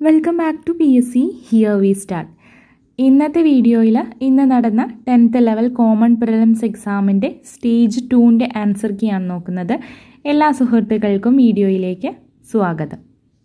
welcome back to P S C here we start ഇന്നത്തെ വീഡിയോയിൽ ഇന്ന് നടന്ന ടെൻത്ത് ലെവൽ കോമൺ പ്രിലിംസ് എക്സാമിൻ്റെ സ്റ്റേജ് ടുവിൻ്റെ ആൻസർ കീയാണ് നോക്കുന്നത് എല്ലാ സുഹൃത്തുക്കൾക്കും വീഡിയോയിലേക്ക് സ്വാഗതം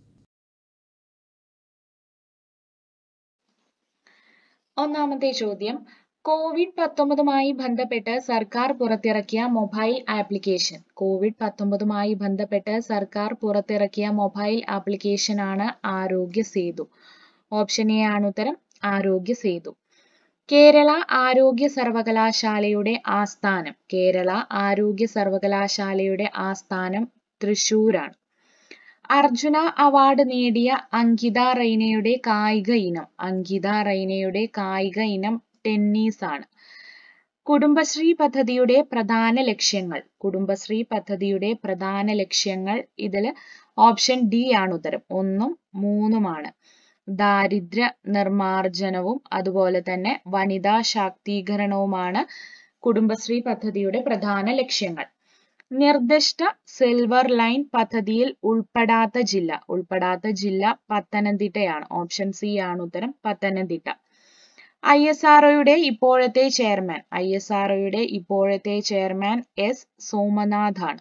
ഒന്നാമത്തെ ചോദ്യം കോവിഡ് പത്തൊമ്പതുമായി ബന്ധപ്പെട്ട് സർക്കാർ പുറത്തിറക്കിയ മൊബൈൽ ആപ്ലിക്കേഷൻ കോവിഡ് പത്തൊമ്പതുമായി ബന്ധപ്പെട്ട് സർക്കാർ പുറത്തിറക്കിയ മൊബൈൽ ആപ്ലിക്കേഷൻ ആണ് ആരോഗ്യ സേതു ഓപ്ഷൻ എ ആണ് ഉത്തരം ആരോഗ്യ സേതു കേരള ആരോഗ്യ സർവകലാശാലയുടെ ആസ്ഥാനം കേരള ആരോഗ്യ സർവകലാശാലയുടെ ആസ്ഥാനം തൃശൂരാണ് അർജുന അവാർഡ് നേടിയ അങ്കിത റൈനയുടെ കായിക ഇനം അങ്കിത റൈനയുടെ കായിക ഇനം ടെന്നീസ് ആണ് കുടുംബശ്രീ പദ്ധതിയുടെ പ്രധാന ലക്ഷ്യങ്ങൾ കുടുംബശ്രീ പദ്ധതിയുടെ പ്രധാന ലക്ഷ്യങ്ങൾ ഇതിൽ ഓപ്ഷൻ ഡി ആണ് ഉത്തരം ഒന്നും മൂന്നുമാണ് ദാരിദ്ര്യ നിർമാർജനവും അതുപോലെ തന്നെ വനിതാ ശാക്തീകരണവുമാണ് കുടുംബശ്രീ പദ്ധതിയുടെ പ്രധാന ലക്ഷ്യങ്ങൾ നിർദ്ദിഷ്ട സിൽവർ ലൈൻ പദ്ധതിയിൽ ഉൾപ്പെടാത്ത ജില്ല ഉൾപ്പെടാത്ത ജില്ല പത്തനംതിട്ടയാണ് ഓപ്ഷൻ സി ആണ് ഉത്തരം പത്തനംതിട്ട ഐ എസ് ആർഒയുടെ ഇപ്പോഴത്തെ ചെയർമാൻ ഐ എസ് ആർഒയുടെ ഇപ്പോഴത്തെ ചെയർമാൻ എസ് സോമനാഥ് ആണ്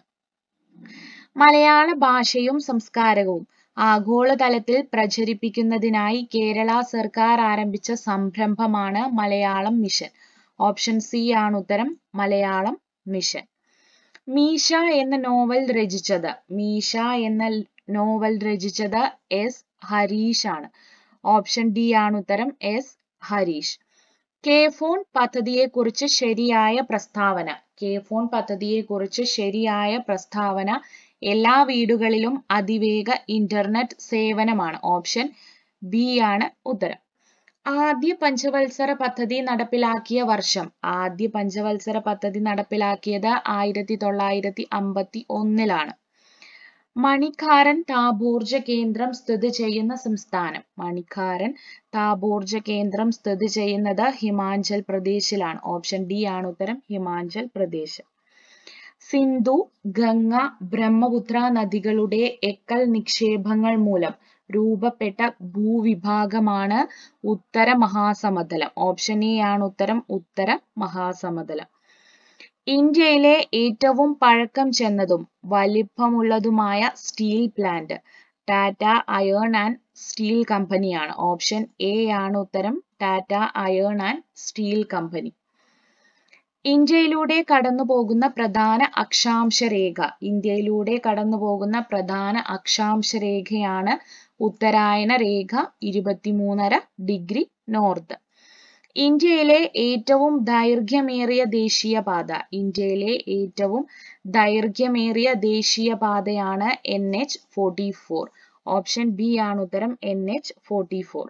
മലയാള ഭാഷയും സംസ്കാരവും ആഗോളതലത്തിൽ പ്രചരിപ്പിക്കുന്നതിനായി കേരള സർക്കാർ ആരംഭിച്ച സംരംഭമാണ് മലയാളം മിഷൻ ഓപ്ഷൻ സി ആണ് ഉത്തരം മലയാളം മിഷൻ മീശ എന്ന നോവൽ രചിച്ചത് മീശ എന്ന നോവൽ രചിച്ചത് എസ് ഹരീഷ് ആണ് ഓപ്ഷൻ ഡി ആണ് ഉത്തരം എസ് ഹരീഷ് കെ ഫോൺ പദ്ധതിയെക്കുറിച്ച് ശരിയായ പ്രസ്താവന കെ ഫോൺ പദ്ധതിയെക്കുറിച്ച് ശരിയായ പ്രസ്താവന എല്ലാ വീടുകളിലും അതിവേഗ ഇന്റർനെറ്റ് സേവനമാണ് ഓപ്ഷൻ ബി ആണ് ഉത്തരം ആദ്യ പഞ്ചവത്സര പദ്ധതി നടപ്പിലാക്കിയ വർഷം ആദ്യ പഞ്ചവത്സര പദ്ധതി നടപ്പിലാക്കിയത് ആയിരത്തി തൊള്ളായിരത്തി അമ്പത്തി ഒന്നിലാണ് മണിക്കാരൻ താപോർജ കേന്ദ്രം സ്ഥിതി ചെയ്യുന്ന സംസ്ഥാനം മണിക്കാരൻ താപോർജ കേന്ദ്രം സ്ഥിതി ചെയ്യുന്നത് ഹിമാചൽ പ്രദേശിലാണ് ഓപ്ഷൻ ഡി ആണ് ഉത്തരം ഹിമാചൽ പ്രദേശ് സിന്ധു ഗംഗ ബ്രഹ്മപുത്ര നദികളുടെ എക്കൽ നിക്ഷേപങ്ങൾ മൂലം രൂപപ്പെട്ട ഭൂവിഭാഗമാണ് ഉത്തര മഹാസമതലം ഓപ്ഷൻ എ ആണ് ഉത്തരം ഉത്തര മഹാസമതലം ഇന്ത്യയിലെ ഏറ്റവും പഴക്കം ചെന്നതും വലിപ്പമുള്ളതുമായ steel plant Tata iron and steel കമ്പനിയാണ് ഓപ്ഷൻ എ ആണ് ഉത്തരം Tata iron and steel company ഇന്ത്യയിലൂടെ കടന്നു പോകുന്ന പ്രധാന അക്ഷാംശ രേഖ ഇന്ത്യയിലൂടെ കടന്നു പോകുന്ന പ്രധാന അക്ഷാംശ രേഖയാണ് ഉത്തരായന രേഖ ഇരുപത്തിമൂന്നര ഡിഗ്രി നോർത്ത് ഇന്ത്യയിലെ ഏറ്റവും ദൈർഘ്യമേറിയ ദേശീയപാത ഇന്ത്യയിലെ ഏറ്റവും ദൈർഘ്യമേറിയ ദേശീയപാതയാണ് N H forty four option B ആണ് ഉത്തരം എൻ എച്ച് ഫോർട്ടി ഫോർ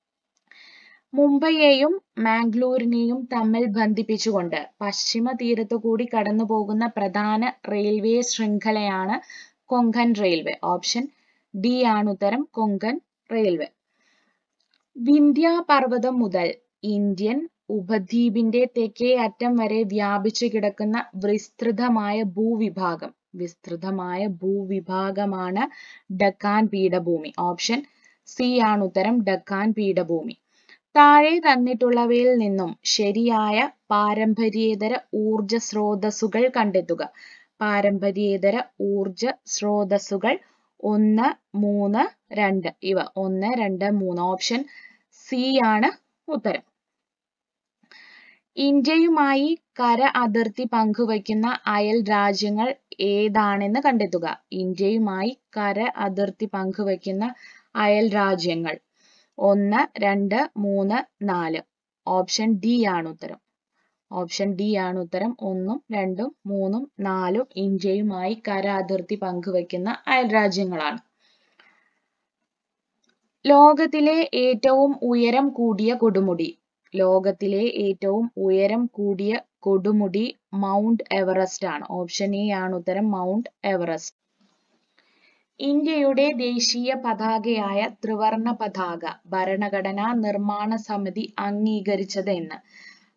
മുംബൈയെയും മാംഗ്ലൂരിനെയും തമ്മിൽ ബന്ധിപ്പിച്ചുകൊണ്ട് പശ്ചിമ തീരത്തു കൂടി കടന്നു പോകുന്ന പ്രധാന റെയിൽവേ ശൃംഖലയാണ് കൊങ്കൺ റെയിൽവേ ഓപ്ഷൻ ഡി ആണ് ഉത്തരം കൊങ്കൺ റെയിൽവേ വിന്ധ്യ പർവ്വതം മുതൽ ഇന്ത്യൻ ഉപദ്വീപിന്റെ തെക്കേ അറ്റം വരെ വ്യാപിച്ചു കിടക്കുന്ന വിസ്തൃതമായ ഭൂവിഭാഗം വിസ്തൃതമായ ഭൂവിഭാഗമാണ് ഡക്കാൻ പീഠഭൂമി ഓപ്ഷൻ സി ആണ് ഉത്തരം ഡക്കാൻ പീഠഭൂമി താഴെ തന്നിട്ടുള്ളവയിൽ നിന്നും ശരിയായ പാരമ്പര്യേതര ഊർജ സ്രോതസ്സുകൾ കണ്ടെത്തുക പാരമ്പര്യേതര ഊർജ സ്രോതസ്സുകൾ ഒന്ന് മൂന്ന് രണ്ട് ഇവ ഒന്ന് രണ്ട് മൂന്ന് ഓപ്ഷൻ സി ആണ് ഉത്തരം ഇന്ത്യയുമായി കര അതിർത്തി പങ്കുവയ്ക്കുന്ന അയൽ രാജ്യങ്ങൾ ഏതാണെന്ന് കണ്ടെത്തുക ഇന്ത്യയുമായി കര അതിർത്തി പങ്കുവയ്ക്കുന്ന അയൽ രാജ്യങ്ങൾ ഒന്ന് രണ്ട് മൂന്ന് നാല് ഓപ്ഷൻ ഡി ആണ് ഉത്തരം ഓപ്ഷൻ ഡി ആണ് ഉത്തരം ഒന്നും രണ്ടും മൂന്നും നാലും ഇന്ത്യയുമായി കര അതിർത്തി പങ്കുവയ്ക്കുന്ന അയൽ രാജ്യങ്ങളാണ് ലോകത്തിലെ ഏറ്റവും ഉയരം കൂടിയ കൊടുമുടി ലോകത്തിലെ ഏറ്റവും ഉയരം കൂടിയ കൊടുമുടി മൗണ്ട് എവറസ്റ്റ് ആണ് ഓപ്ഷൻ എ ആണ് ഉത്തരം മൗണ്ട് എവറസ്റ്റ് ഇന്ത്യയുടെ ദേശീയ പതാകയായ ത്രിവർണ പതാക ഭരണഘടനാ നിർമ്മാണ സമിതി അംഗീകരിച്ചത് എന്ന്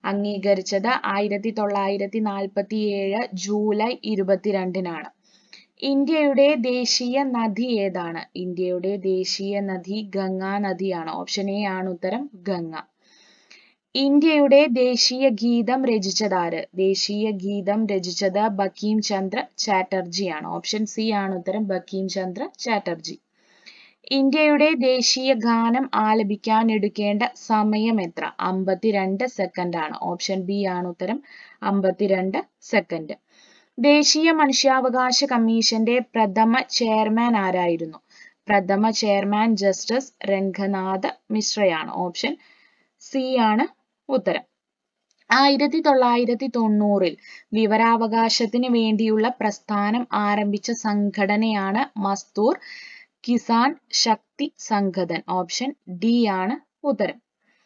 അംഗീകരിച്ചത് ആയിരത്തി തൊള്ളായിരത്തി നാൽപ്പത്തി ഏഴ് ജൂലൈ ഇരുപത്തിരണ്ടിനാണ് ഇന്ത്യയുടെ ദേശീയ നദി ഏതാണ് ഇന്ത്യയുടെ ദേശീയ നദി ഗംഗാ നദിയാണ് ഓപ്ഷൻ എ ആണ് ഉത്തരം ഗംഗ ഇന്ത്യയുടെ ദേശീയ ഗീതം രചിച്ചതാര് ദേശീയ ഗീതം രചിച്ചത് ബക്കീം ചന്ദ്ര ചാറ്റർജിയാണ് ഓപ്ഷൻ സി ആണ് ഉത്തരം ബക്കീം ചന്ദ്ര ചാറ്റർജി ഇന്ത്യയുടെ ദേശീയ ഗാനം ആലപിക്കാൻ എടുക്കേണ്ട സമയം എത്ര അമ്പത്തിരണ്ട് സെക്കൻഡ് ആണ് ഓപ്ഷൻ ബി ആണ് ഉത്തരം അമ്പത്തിരണ്ട് സെക്കൻഡ് ദേശീയ മനുഷ്യാവകാശ കമ്മീഷന്റെ പ്രഥമ ചെയർമാൻ ആരായിരുന്നു പ്രഥമ ചെയർമാൻ ജസ്റ്റിസ് രംഗനാഥ് മിശ്രയാണ് ഓപ്ഷൻ സി ആണ് ഉത്തരം ആയിരത്തി തൊള്ളായിരത്തി തൊണ്ണൂറിൽ വിവരാവകാശത്തിന് വേണ്ടിയുള്ള പ്രസ്ഥാനം ആരംഭിച്ച സംഘടനയാണ് മസ്തൂർ കിസാൻ ശക്തി സംഘതൻ ഓപ്ഷൻ ഡി ആണ് ഉത്തരം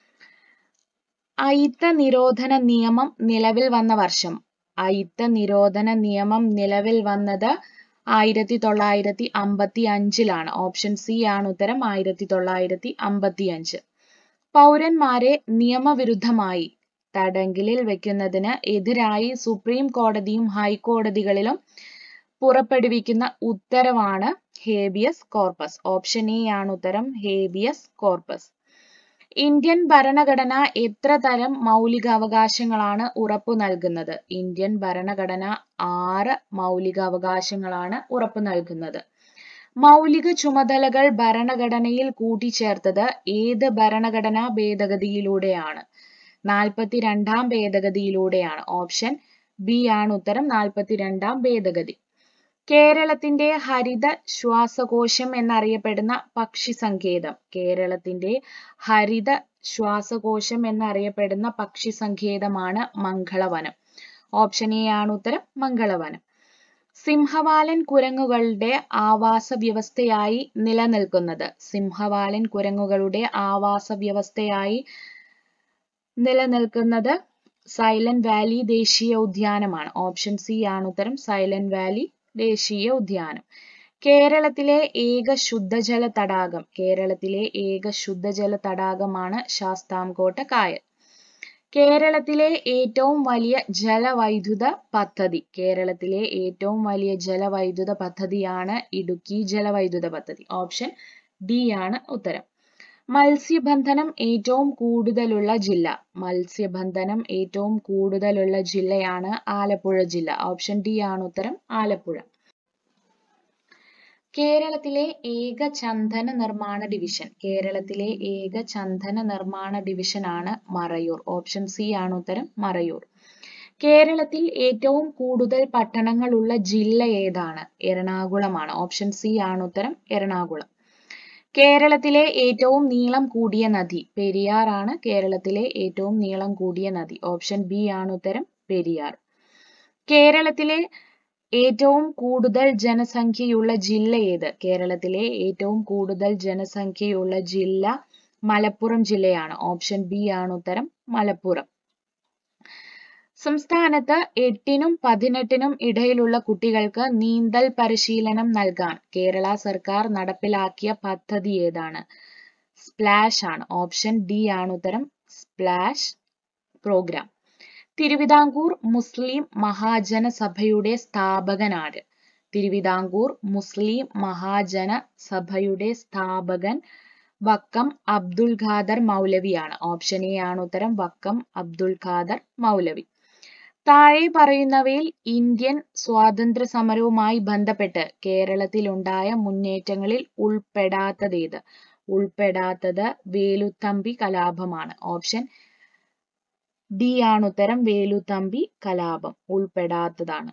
അയിത്ത നിരോധന നിയമം നിലവിൽ വന്ന വർഷം അയിത്ത നിരോധന നിയമം നിലവിൽ വന്നത് ആയിരത്തി തൊള്ളായിരത്തി അമ്പത്തി അഞ്ചിലാണ് ഓപ്ഷൻ സി ആണ് ഉത്തരം ആയിരത്തി തൊള്ളായിരത്തി അമ്പത്തി അഞ്ച് പൗരന്മാരെ നിയമവിരുദ്ധമായി തടങ്കലിൽ വെക്കുന്നതിന് എതിരായി സുപ്രീം കോടതിയും ഹൈക്കോടതികളിലും പുറപ്പെടുവിക്കുന്ന ഉത്തരവാണ് ഹേബിയസ് കോർപ്പസ് ഓപ്ഷൻ എ ആണ് ഉത്തരം ഹേബിയസ് കോർപ്പസ് ഇന്ത്യൻ ഭരണഘടന എത്ര തരം മൗലികാവകാശങ്ങളാണ് ഉറപ്പു നൽകുന്നത് ഇന്ത്യൻ ഭരണഘടന ആറ് മൗലികാവകാശങ്ങളാണ് ഉറപ്പു നൽകുന്നത് മൗലിക ചുമതലകൾ ഭരണഘടനയിൽ കൂട്ടിച്ചേർത്തത് ഏത് ഭരണഘടനാ ഭേദഗതിയിലൂടെയാണ് നാൽപ്പത്തിരണ്ടാം ഭേദഗതിയിലൂടെയാണ് ഓപ്ഷൻ ബി ആണ് ഉത്തരം നാൽപ്പത്തിരണ്ടാം ഭേദഗതി കേരളത്തിന്റെ ഹരിത ശ്വാസകോശം എന്നറിയപ്പെടുന്ന പക്ഷി സങ്കേതം കേരളത്തിന്റെ ഹരിത ശ്വാസകോശം എന്നറിയപ്പെടുന്ന പക്ഷി സങ്കേതമാണ് മംഗളവനം ഓപ്ഷൻ എ ആണ് ഉത്തരം മംഗളവനം സിംഹവാലൻ കുരങ്ങുകളുടെ ആവാസ വ്യവസ്ഥയായി നിലനിൽക്കുന്നത് സിംഹവാലൻ കുരങ്ങുകളുടെ ആവാസ വ്യവസ്ഥയായി നിലനിൽക്കുന്നത് സൈലന്റ് വാലി ദേശീയ ഉദ്യാനമാണ് ഓപ്ഷൻ സി ആണ് ഉത്തരം സൈലന്റ് വാലി ദേശീയ ഉദ്യാനം കേരളത്തിലെ ഏക ശുദ്ധജല തടാകം കേരളത്തിലെ ഏക ശുദ്ധജല തടാകമാണ് ശാസ്താംകോട്ട കായൽ കേരളത്തിലെ ഏറ്റവും വലിയ ജലവൈദ്യുത പദ്ധതി കേരളത്തിലെ ഏറ്റവും വലിയ ജലവൈദ്യുത പദ്ധതിയാണ് ഇടുക്കി ജലവൈദ്യുത പദ്ധതി ഓപ്ഷൻ ഡി ആണ് ഉത്തരം മത്സ്യബന്ധനം ഏറ്റവും കൂടുതലുള്ള ജില്ല മത്സ്യബന്ധനം ഏറ്റവും കൂടുതലുള്ള ജില്ലയാണ് ആലപ്പുഴ ജില്ല ഓപ്ഷൻ ഡി ആണ് ഉത്തരം ആലപ്പുഴ കേരളത്തിലെ ഏക ചന്ദന നിർമ്മാണ ഡിവിഷൻ കേരളത്തിലെ ഏക ചന്ദന നിർമ്മാണ ഡിവിഷനാണ് മറയൂർ ഓപ്ഷൻ സി ആണ് ഉത്തരം മറയൂർ കേരളത്തിൽ ഏറ്റവും കൂടുതൽ പട്ടണങ്ങളുള്ള ജില്ല ഏതാണ് എറണാകുളമാണ് ഓപ്ഷൻ സി ആണ് ഉത്തരം എറണാകുളം കേരളത്തിലെ ഏറ്റവും നീളം കൂടിയ നദി പെരിയാർ ആണ് കേരളത്തിലെ ഏറ്റവും നീളം കൂടിയ നദി ഓപ്ഷൻ ബി ആണ് ഉത്തരം പെരിയാർ കേരളത്തിലെ ഏറ്റവും കൂടുതൽ ജനസംഖ്യയുള്ള ജില്ല ഏത് കേരളത്തിലെ ഏറ്റവും കൂടുതൽ ജനസംഖ്യയുള്ള ജില്ല മലപ്പുറം ജില്ലയാണ് ഓപ്ഷൻ ബി ആണ് ഉത്തരം മലപ്പുറം സംസ്ഥാനത്ത് എട്ടിനും പതിനെട്ടിനും ഇടയിലുള്ള കുട്ടികൾക്ക് നീന്തൽ പരിശീലനം നൽകാൻ കേരള സർക്കാർ നടപ്പിലാക്കിയ പദ്ധതി ഏതാണ് സ്പ്ലാഷ് ആണ് ഓപ്ഷൻ ഡി ആണ് ഉത്തരം സ്പ്ലാഷ് പ്രോഗ്രാം തിരുവിതാംകൂർ മുസ്ലിം മഹാജന സഭയുടെ സ്ഥാപകനാര് തിരുവിതാംകൂർ മുസ്ലിം മഹാജന സഭയുടെ സ്ഥാപകൻ വക്കം അബ്ദുൽ ഖാദർ മൗലവിയാണ് ഓപ്ഷൻ എ ആണ് ഉത്തരം വക്കം അബ്ദുൽ ഖാദർ മൗലവി താഴെ പറയുന്നവയിൽ ഇന്ത്യൻ സ്വാതന്ത്ര്യ സമരവുമായി ബന്ധപ്പെട്ട് കേരളത്തിലുണ്ടായ മുന്നേറ്റങ്ങളിൽ ഉൾപ്പെടാത്തതേത് ഉൾപ്പെടാത്തത് വേലുത്തമ്പി കലാപമാണ് ഓപ്ഷൻ ഡി ആണ് ഉത്തരം വേലുത്തമ്പി കലാപം ഉൾപ്പെടാത്തതാണ്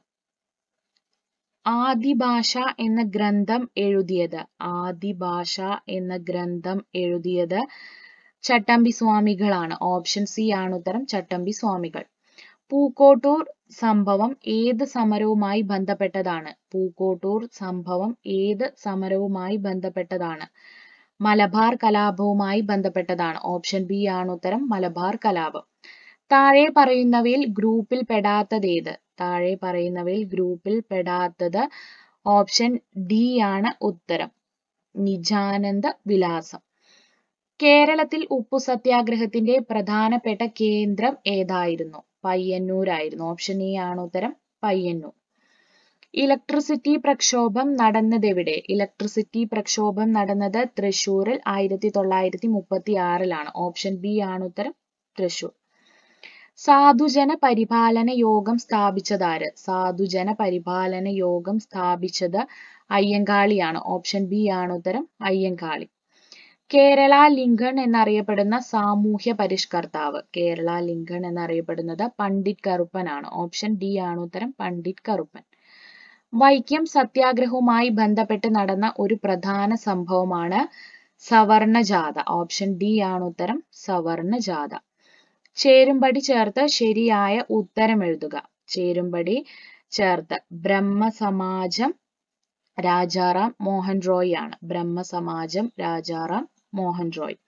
ആദിഭാഷ എന്ന ഗ്രന്ഥം എഴുതിയത് ആദിഭാഷ എന്ന ഗ്രന്ഥം എഴുതിയത് ചട്ടമ്പി സ്വാമികളാണ് ഓപ്ഷൻ സി ആണ് ഉത്തരം ചട്ടമ്പി സ്വാമികൾ പൂക്കോട്ടൂർ സംഭവം ഏത് സമരവുമായി ബന്ധപ്പെട്ടതാണ് പൂക്കോട്ടൂർ സംഭവം ഏത് സമരവുമായി ബന്ധപ്പെട്ടതാണ് മലബാർ കലാപവുമായി ബന്ധപ്പെട്ടതാണ് ഓപ്ഷൻ ബി ആണ് ഉത്തരം മലബാർ കലാപം താഴെ പറയുന്നവയിൽ ഗ്രൂപ്പിൽ പെടാത്തതേത് താഴെ പറയുന്നവയിൽ ഗ്രൂപ്പിൽ പെടാത്തത് ഓപ്ഷൻ ഡി ആണ് ഉത്തരം നിജാനന്ദ വിലാസം കേരളത്തിൽ ഉപ്പു സത്യാഗ്രഹത്തിന്റെ പ്രധാനപ്പെട്ട കേന്ദ്രം ഏതായിരുന്നു പയ്യന്നൂരായിരുന്നു ഓപ്ഷൻ എ ആണ് ഉത്തരം പയ്യന്നൂർ ഇലക്ട്രിസിറ്റി പ്രക്ഷോഭം നടന്നതെവിടെ ഇലക്ട്രിസിറ്റി പ്രക്ഷോഭം നടന്നത് തൃശൂരിൽ ആയിരത്തി തൊള്ളായിരത്തി മുപ്പത്തി ആറിലാണ് ഓപ്ഷൻ ബി ആണ് ഉത്തരം തൃശൂർ സാധുജന പരിപാലന യോഗം സ്ഥാപിച്ചതാര് സാധുജന പരിപാലന യോഗം സ്ഥാപിച്ചത് അയ്യങ്കാളിയാണ് ഓപ്ഷൻ ബി ആണ് ഉത്തരം അയ്യങ്കാളി കേരള ലിങ്കൺ എന്നറിയപ്പെടുന്ന സാമൂഹ്യ പരിഷ്കർത്താവ് കേരള ലിങ്കൺ എന്നറിയപ്പെടുന്നത് പണ്ഡിറ്റ് കറുപ്പനാണ് ഓപ്ഷൻ ഡി ആണ് ഉത്തരം പണ്ഡിറ്റ് കറുപ്പൻ വൈക്കം സത്യാഗ്രഹവുമായി ബന്ധപ്പെട്ട് നടന്ന ഒരു പ്രധാന സംഭവമാണ് സവർണ ജാഥ ഓപ്ഷൻ ഡി ആണ് ഉത്തരം സവർണ ജാഥ ചേരുംപടി ചേർത്ത് ശരിയായ ഉത്തരം എഴുതുക ചേരുംപടി ചേർത്ത് ബ്രഹ്മസമാജം രാജാറാം മോഹൻ റോയ് ആണ് ബ്രഹ്മസമാജം രാജാറാം മോഹൻ റോയ്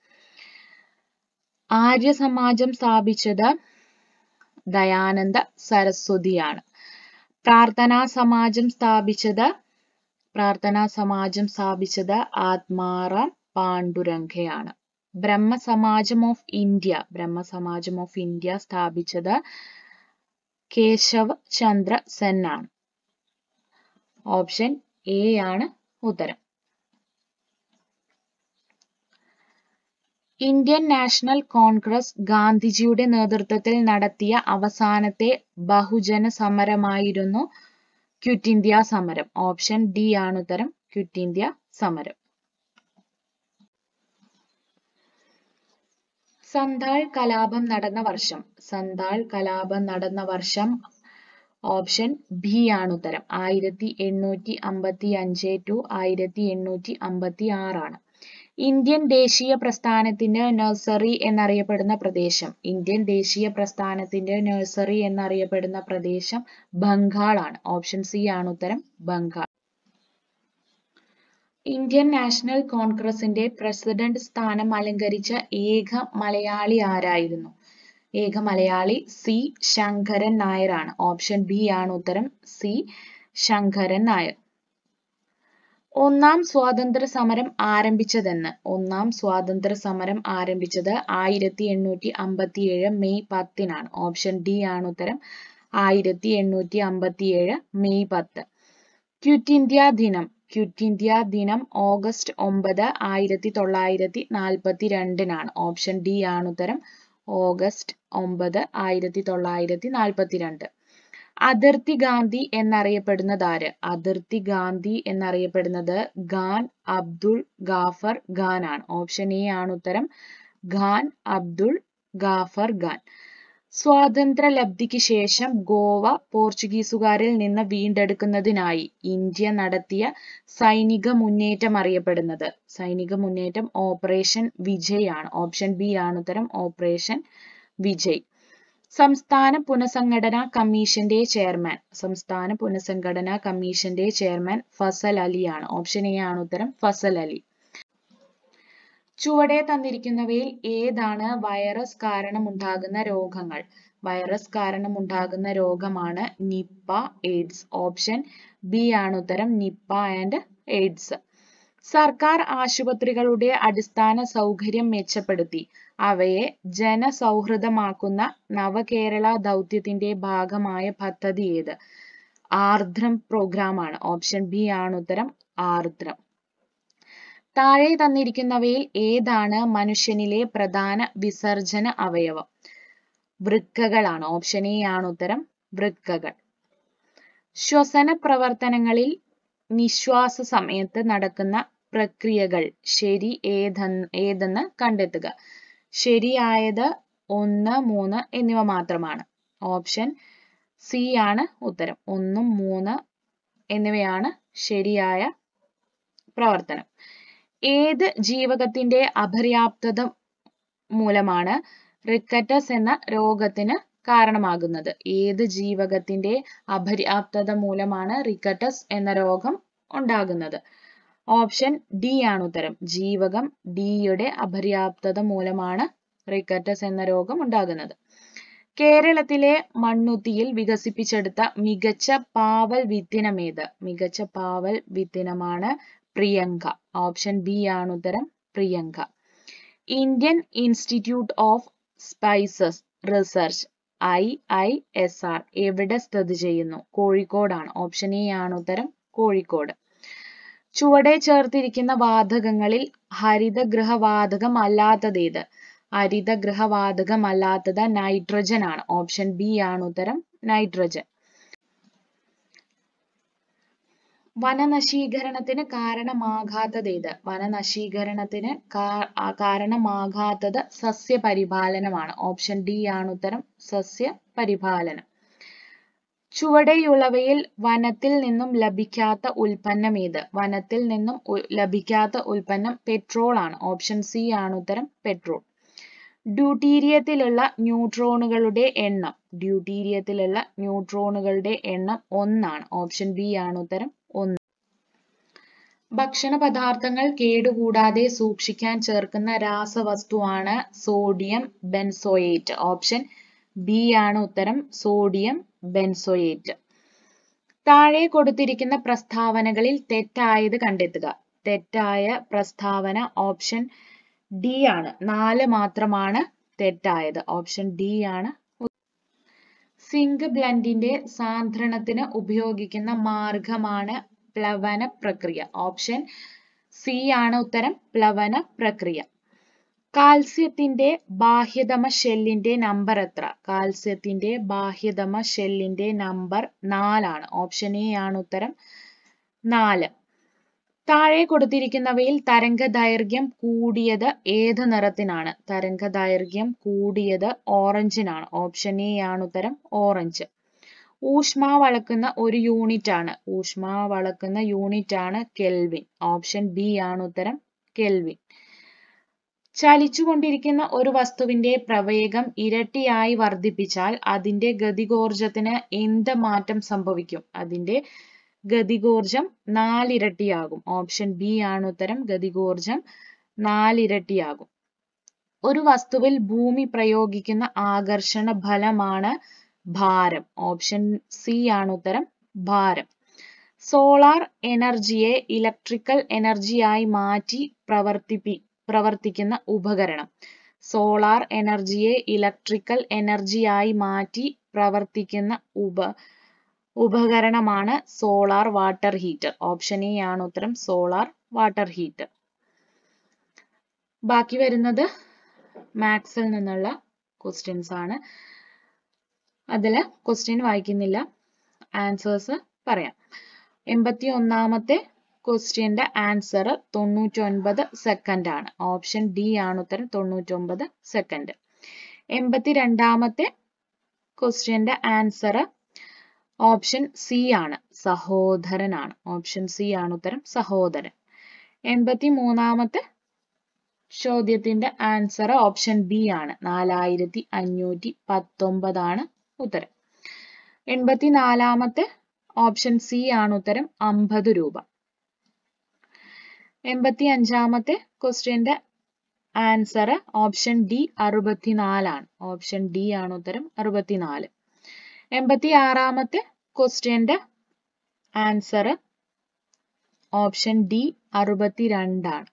ആര്യ സമാജം സ്ഥാപിച്ചത് ദയാനന്ദ സരസ്വതിയാണ് പ്രാർത്ഥനാ സമാജം സ്ഥാപിച്ചത് പ്രാർത്ഥനാ സമാജം സ്ഥാപിച്ചത് ആത്മാറാം പാണ്ഡുരംഗയാണ് Brahmasamajam of India Brahmasamajam of India സ്ഥാപിച്ചത് കേശവ് ചന്ദ്ര സെൻ ആണ് ഓപ്ഷൻ എ ആണ് ഉത്തരം ഇന്ത്യൻ നാഷണൽ കോൺഗ്രസ് ഗാന്ധിജിയുടെ നേതൃത്വത്തിൽ നടത്തിയ അവസാനത്തെ ബഹുജന സമരമായിരുന്നു ക്വിറ്റ് ഇന്ത്യ സമരം ഓപ്ഷൻ ഡി ആണ് ഉത്തരം ക്വിറ്റ് ഇന്ത്യ സമരം സന്താൾ കലാപം നടന്ന വർഷം സന്താൾ കലാപം നടന്ന വർഷം ഓപ്ഷൻ ബി ആണ് ഉത്തരം ആയിരത്തി എണ്ണൂറ്റി അമ്പത്തി അഞ്ച് ടു ആയിരത്തി എണ്ണൂറ്റി അമ്പത്തി ആറാണ് ഇന്ത്യൻ ദേശീയ പ്രസ്ഥാനത്തിന്റെ നഴ്സറി എന്നറിയപ്പെടുന്ന പ്രദേശം ഇന്ത്യൻ ദേശീയ പ്രസ്ഥാനത്തിന്റെ നഴ്സറി എന്നറിയപ്പെടുന്ന പ്രദേശം ബംഗാൾ ആണ് ഓപ്ഷൻ സി ആണ് ഉത്തരം ബംഗാൾ ഇന്ത്യൻ നാഷണൽ കോൺഗ്രസിന്റെ പ്രസിഡന്റ് സ്ഥാനം അലങ്കരിച്ച ഏക മലയാളി ആരായിരുന്നു ഏക മലയാളി സി ശങ്കരൻ നായരാണ് ഓപ്ഷൻ ബി ആണ് ഉത്തരം സി ശങ്കരൻ നായർ ഒന്നാം സ്വാതന്ത്ര്യ സമരം ആരംഭിച്ചതെന്ന് ഒന്നാം സ്വാതന്ത്ര്യ സമരം ആരംഭിച്ചത് ആയിരത്തി എണ്ണൂറ്റി അമ്പത്തിയേഴ് മെയ് പത്തിനാണ് ഓപ്ഷൻ ഡി ആണ് ഉത്തരം ആയിരത്തി എണ്ണൂറ്റി അമ്പത്തിയേഴ് മെയ് പത്ത് ക്വിറ്റ് ഇന്ത്യ ദിനം ക്വിറ്റ് ഇന്ത്യ ദിനം ഓഗസ്റ്റ് ഒമ്പത് ആയിരത്തി തൊള്ളായിരത്തി നാൽപ്പത്തി രണ്ടിനാണ് ഓപ്ഷൻ ഡി ആണ് ഉത്തരം ഓഗസ്റ്റ് ഒമ്പത് ആയിരത്തി തൊള്ളായിരത്തി നാൽപ്പത്തി രണ്ട് അതിർത്തി ഗാന്ധി എന്നറിയപ്പെടുന്നത് ആര് അതിർത്തി ഗാന്ധി എന്നറിയപ്പെടുന്നത് ഖാൻ അബ്ദുൾ ഗാഫർ ഖാൻ ആണ് ഓപ്ഷൻ എ ആണ് ഉത്തരം ഖാൻ അബ്ദുൾ ഗാഫർ ഖാൻ സ്വാതന്ത്ര്യ ലബ്ധിക്ക് ശേഷം ഗോവ പോർച്ചുഗീസുകാരിൽ നിന്ന് വീണ്ടെടുക്കുന്നതിനായി ഇന്ത്യ നടത്തിയ സൈനിക മുന്നേറ്റം അറിയപ്പെടുന്നത് സൈനിക മുന്നേറ്റം ഓപ്പറേഷൻ വിജയ് ആണ് ഓപ്ഷൻ ബി ആണ് ഉത്തരം ഓപ്പറേഷൻ വിജയ് സംസ്ഥാന പുനഃസംഘടനാ കമ്മീഷന്റെ ചെയർമാൻ സംസ്ഥാന പുനഃസംഘടനാ കമ്മീഷന്റെ ചെയർമാൻ ഫസൽ അലിയാണ് ഓപ്ഷൻ എ ആണ് ഉത്തരം ഫസൽ അലി ചുവടെ തന്നിരിക്കുന്നവയിൽ ഏതാണ് വൈറസ് കാരണമുണ്ടാകുന്ന രോഗങ്ങൾ വൈറസ് കാരണമുണ്ടാകുന്ന രോഗമാണ് നിപ്പ എയ്ഡ്സ് ഓപ്ഷൻ ബി ആണ് ഉത്തരം നിപ്പ ആൻഡ് എയ്ഡ്സ് സർക്കാർ ആശുപത്രികളുടെ അടിസ്ഥാന സൗകര്യം മെച്ചപ്പെടുത്തി അവയെ ജനസൗഹൃദമാക്കുന്ന നവകേരള ദൗത്യത്തിന്റെ ഭാഗമായ പദ്ധതി ഏത് ആർദ്രം പ്രോഗ്രാമാണ് ഓപ്ഷൻ ബി ആണ് ഉത്തരം ആർദ്രം താഴെ തന്നിരിക്കുന്നവയിൽ ഏതാണ് മനുഷ്യനിലെ പ്രധാന വിസർജന അവയവം വൃക്കകളാണ് ഓപ്ഷൻ എ ആണ് ഉത്തരം വൃക്കകൾ ശ്വസന പ്രവർത്തനങ്ങളിൽ നിശ്വാസ സമയത്ത് നടക്കുന്ന പ്രക്രിയകൾ ശരി ഏതെന്ന് ഏതെന്ന് കണ്ടെത്തുക ശരിയായത് ഒന്ന് മൂന്ന് എന്നിവ മാത്രമാണ് ഓപ്ഷൻ സി ആണ് ഉത്തരം ഒന്നും മൂന്ന് എന്നിവയാണ് ശരിയായ പ്രവർത്തനം ഏത് ജീവകത്തിന്റെ അപര്യാപ്തത മൂലമാണ് റിക്കറ്റസ് എന്ന രോഗത്തിന് കാരണമാകുന്നത് ഏത് ജീവകത്തിന്റെ അപര്യാപ്തത മൂലമാണ് റിക്കറ്റസ് എന്ന രോഗം ഉണ്ടാകുന്നത് ഓപ്ഷൻ ഡി ആണ് ഉത്തരം ജീവകം ഡിയുടെ അപര്യാപ്തത മൂലമാണ് റിക്കറ്റസ് എന്ന രോഗം ഉണ്ടാകുന്നത് കേരളത്തിലെ മണ്ണുത്തിയിൽ വികസിപ്പിച്ചെടുത്ത മികച്ച പാവൽ വിത്തിനമേത് മികച്ച പാവൽ വിത്തിനമാണ് പ്രിയങ്ക ഓപ്ഷൻ ബി ആണ് ഉത്തരം Priyanka Indian Institute of Spices Research I I S R എവിടെ സ്ഥിതി ചെയ്യുന്നു കോഴിക്കോടാണ് ഓപ്ഷൻ എ ആണ് ഉത്തരം കോഴിക്കോട് ചുവടെ ചേർത്തിരിക്കുന്ന വാതകങ്ങളിൽ ഹരിതഗൃഹവാതകം അല്ലാത്തതേത് ഹരിതഗൃഹവാതകം അല്ലാത്തത് നൈട്രജൻ ആണ് ഓപ്ഷൻ ബി ആണ് ഉത്തരം നൈട്രജൻ വനനശീകരണത്തിന് കാരണമാകാത്തതേത് വനനശീകരണത്തിന് കാ- ആ കാരണമാകാത്തത് സസ്യപരിപാലനമാണ് ഓപ്ഷൻ ഡി ആണ് ഉത്തരം സസ്യപരിപാലനം ചുവടെയുള്ളവയിൽ വനത്തിൽ നിന്നും ലഭിക്കാത്ത ഉൽപ്പന്നം ഏത് വനത്തിൽ നിന്നും ഉ- ലഭിക്കാത്ത ഉൽപ്പന്നം പെട്രോൾ ആണ് ഓപ്ഷൻ സി ആണ് ഉത്തരം പെട്രോൾ ഡ്യൂട്ടീരിയത്തിലുള്ള ന്യൂട്രോണുകളുടെ എണ്ണം ഡ്യൂട്ടീരിയത്തിലുള്ള ന്യൂട്രോണുകളുടെ എണ്ണം ഒന്നാണ് ഓപ്ഷൻ ബി ആണ് ഉത്തരം ഒന്ന് ഭക്ഷണ പദാർത്ഥങ്ങൾ കേടുകൂടാതെ സൂക്ഷിക്കാൻ ചേർക്കുന്ന രാസവസ്തുവാണ് സോഡിയം ബെൻസോയേറ്റ് ഓപ്ഷൻ ബി ആണ് ഉത്തരം സോഡിയം ബെൻസോയേറ്റ് താഴെ കൊടുത്തിരിക്കുന്ന പ്രസ്താവനകളിൽ തെറ്റായത് കണ്ടെത്തുക തെറ്റായ പ്രസ്താവന ഓപ്ഷൻ ഡി ആണ് നാല് മാത്രമാണ് തെറ്റായത് ഓപ്ഷൻ ഡി ആണ് സിങ്ക് ബ്ലെൻഡിന്റെ സാന്ദ്രണത്തിന് ഉപയോഗിക്കുന്ന മാർഗമാണ് പ്ലവന പ്രക്രിയ ഓപ്ഷൻ സി ആണ് ഉത്തരം പ്ലവന പ്രക്രിയ കാൽസ്യത്തിന്റെ ബാഹ്യതമ ഷെല്ലിന്റെ നമ്പർ എത്ര കാൽസ്യത്തിന്റെ ബാഹ്യതമ ഷെല്ലിന്റെ നമ്പർ നാലാണ് ഓപ്ഷൻ എ ആണ് ഉത്തരം നാല് താഴെ കൊടുത്തിരിക്കുന്നവയിൽ തരംഗ ദൈർഘ്യം കൂടിയത് ഏത് നിറത്തിനാണ് തരംഗ ദൈർഘ്യം കൂടിയത് ഓറഞ്ചിനാണ് ഓപ്ഷൻ എ ആണ് ഉത്തരം ഓറഞ്ച് ഊഷ്മാവ് അളക്കുന്ന ഒരു യൂണിറ്റ് ആണ് ഊഷ്മാവ് അളക്കുന്ന യൂണിറ്റ് ആണ് കെൽവിൻ ഓപ്ഷൻ ബി ആണ് ഉത്തരം കെൽവിൻ ചലിച്ചുകൊണ്ടിരിക്കുന്ന ഒരു വസ്തുവിന്റെ പ്രവേഗം ഇരട്ടിയായി വർദ്ധിപ്പിച്ചാൽ അതിന്റെ ഗതികോർജത്തിന് എന്ത് മാറ്റം സംഭവിക്കും അതിന്റെ ഗതികോർജം നാലിരട്ടിയാകും ഓപ്ഷൻ ബി ആണ് ഉത്തരം ഗതികോർജം നാലിരട്ടിയാകും ഒരു വസ്തുവിൽ ഭൂമി പ്രയോഗിക്കുന്ന ആകർഷണ ഫലമാണ് ഭാരം ഓപ്ഷൻ സി ആണ് ഉത്തരം ഭാരം സോളാർ എനർജിയെ ഇലക്ട്രിക്കൽ എനർജിയായി മാറ്റി പ്രവർത്തിപ്പി പ്രവർത്തിക്കുന്ന ഉപകരണം സോളാർ എനർജിയെ ഇലക്ട്രിക്കൽ എനർജിയായി മാറ്റി പ്രവർത്തിക്കുന്ന ഉപ ഉപകരണമാണ് solar water heater option A ആണ് ഉത്തരം സോളാർ വാട്ടർ ഹീറ്റർ ബാക്കി വരുന്നത് മാത്സിൽ നിന്നുള്ള ക്വസ്റ്റ്യൻസ് ആണ് അതില് ക്വസ്റ്റ്യൻ വായിക്കുന്നില്ല ആൻസേഴ്സ് പറയാം എൺപത്തി ഒന്നാമത്തെ ക്വസ്റ്റ്യന്റെ ആൻസർ തൊണ്ണൂറ്റൊൻപത് സെക്കൻഡ് ആണ് ഓപ്ഷൻ ഡി ആണ് ഉത്തരം തൊണ്ണൂറ്റൊമ്പത് സെക്കൻഡ് എൺപത്തി രണ്ടാമത്തെ ക്വസ്റ്റ്യന്റെ ആൻസർ ഓപ്ഷൻ സി ആണ് സഹോദരനാണ് ഓപ്ഷൻ സി ആണ് ഉത്തരം സഹോദരൻ എൺപത്തി മൂന്നാമത്തെ ചോദ്യത്തിന്റെ ആൻസർ ഓപ്ഷൻ ബി ആണ് നാലായിരത്തി അഞ്ഞൂറ്റി പത്തൊമ്പതാണ് ഉത്തരം എൺപത്തിനാലാമത്തെ ഓപ്ഷൻ സി ആണ് ഉത്തരം അമ്പത് രൂപ എൺപത്തി അഞ്ചാമത്തെ ക്വസ്റ്റ്യന്റെ ആൻസർ ഓപ്ഷൻ ഡി അറുപത്തിനാലാണ് ഓപ്ഷൻ ഡി ആണ് ഉത്തരം അറുപത്തിനാല് എൺപത്തി ആറാമത്തെ ക്വസ്റ്റ്യന്റെ ആൻസർ ഓപ്ഷൻ ഡി അറുപത്തിരണ്ടാണ്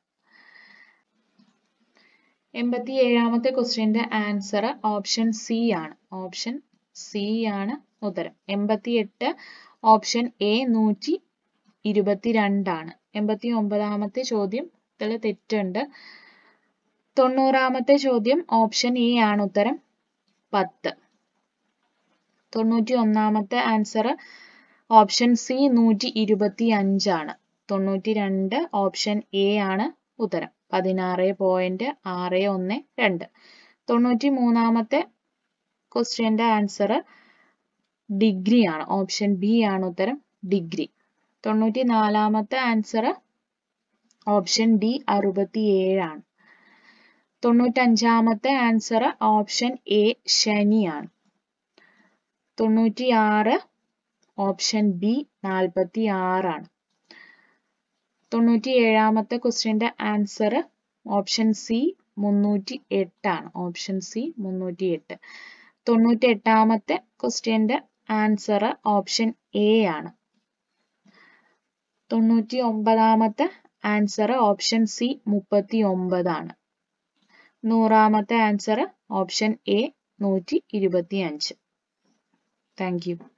എൺപത്തി ഏഴാമത്തെ ക്വസ്റ്റ്യന്റെ ആൻസർ ഓപ്ഷൻ സി ആണ് ഓപ്ഷൻ സി ആണ് ഉത്തരം എൺപത്തി എട്ട് ഓപ്ഷൻ എ നൂറ്റി ഇരുപത്തിരണ്ടാണ് എൺപത്തി ഒമ്പതാമത്തെ ചോദ്യം ഇതിൽ തെറ്റുണ്ട് തൊണ്ണൂറാമത്തെ ചോദ്യം ഓപ്ഷൻ എ ആണ് ഉത്തരം പത്ത് തൊണ്ണൂറ്റി ഒന്നാമത്തെ ആൻസർ ഓപ്ഷൻ സി നൂറ്റി ഇരുപത്തി അഞ്ചാണ് തൊണ്ണൂറ്റി രണ്ട് ഓപ്ഷൻ എ ആണ് ഉത്തരം പതിനാറ് പോയിന്റ് ആറ് ഒന്ന് രണ്ട് തൊണ്ണൂറ്റി മൂന്നാമത്തെ ക്വസ്റ്റ്യന്റെ ആൻസർ ഡിഗ്രി ആണ് ഓപ്ഷൻ ബി ആണ് ഉത്തരം ഡിഗ്രി തൊണ്ണൂറ്റി നാലാമത്തെ ആൻസർ ഓപ്ഷൻ ഡി അറുപത്തിയേഴാണ് തൊണ്ണൂറ്റഞ്ചാമത്തെ ആൻസർ ഓപ്ഷൻ എ ശനിയാണ് തൊണ്ണൂറ്റി ആറ് ഓപ്ഷൻ ബി നാൽപ്പത്തി ആറാണ് തൊണ്ണൂറ്റി ഏഴാമത്തെ ക്വസ്റ്റ്യന്റെ ആൻസർ ഓപ്ഷൻ സി മുന്നൂറ്റി എട്ടാണ് ഓപ്ഷൻ സി മുന്നൂറ്റി എട്ട് തൊണ്ണൂറ്റി എട്ടാമത്തെ ക്വസ്റ്റ്യന്റെ ആൻസർ ഓപ്ഷൻ എ ആണ് തൊണ്ണൂറ്റി ഒമ്പതാമത്തെ ആൻസർ ഓപ്ഷൻ സി മുപ്പത്തി ഒമ്പതാണ് നൂറാമത്തെ ആൻസർ ഓപ്ഷൻ എ നൂറ്റി ഇരുപത്തി അഞ്ച് താങ്ക് യു